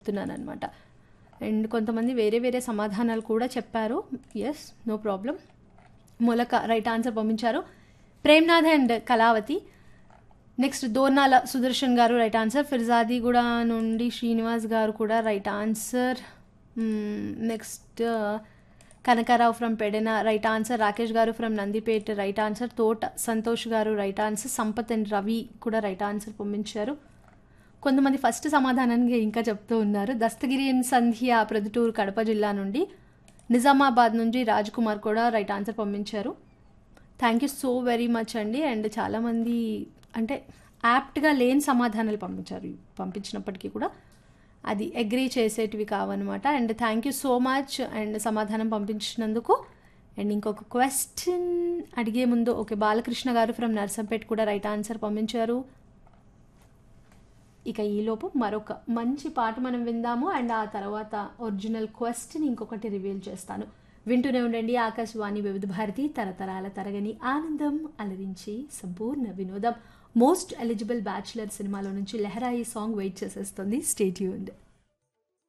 చెప్తున్నాను అనమాట అండ్ కొంతమంది వేరే వేరే సమాధానాలు కూడా చెప్పారు ఎస్ నో ప్రాబ్లం మొలక రైట్ ఆన్సర్ పంపించారు Premnath and Kalavathi next Dornala Sudarshan garu right answer Peerzadiguda నుండి శ్రీనివాస్ గారు కూడా right answer next Kanakarao from Pedana right answer Rakesh garu from Nandipet right answer Thota Santosh garu right answer Sampath and Ravi కూడా రైట్ ఆన్సర్ పంపించారు కొంతమంది ఫస్ట్ సమాధానానికి ఇంకా చెప్తూ ఉన్నారు దస్తగిరి అండ్ సంధ్య ప్రొద్దుటూరు కడప జిల్లా నుండి నిజామాబాద్ నుంచి రాజ్ కుమార్ కూడా రైట్ ఆన్సర్ పంపించారు thank you so very much అండి అండ్ చాలామంది అంటే యాప్ట్గా లేని సమాధానాలు పంపించారు పంపించినప్పటికీ కూడా అది అగ్రీ చేసేటివి కావన్నమాట and thank you so much and సమాధానం పంపించినందుకు అండ్ ఇంకొక క్వశ్చన్ అడిగే ముందు ఓకే బాలకృష్ణ గారు ఫ్రమ్ నర్సంపేట్ కూడా రైట్ ఆన్సర్ పంపించారు ఇక ఈలోపు మరొక మంచి పాట మనం విందాము అండ్ ఆ తర్వాత ఒరిజినల్ క్వశ్చన్ ఇంకొకటి రివీల్ చేస్తాను వింటూనే ఉండండి ఆకాశవాణి వివిధ భారతి తరతరాల తరగని ఆనందం అలరించి సంపూర్ణ వినోదం మోస్ట్ ఎలిజిబుల్ బ్యాచులర్ సినిమాలో నుంచి లెహరాయి సాంగ్ వెయిట్ చేసేస్తుంది స్టేట్యూన్డ్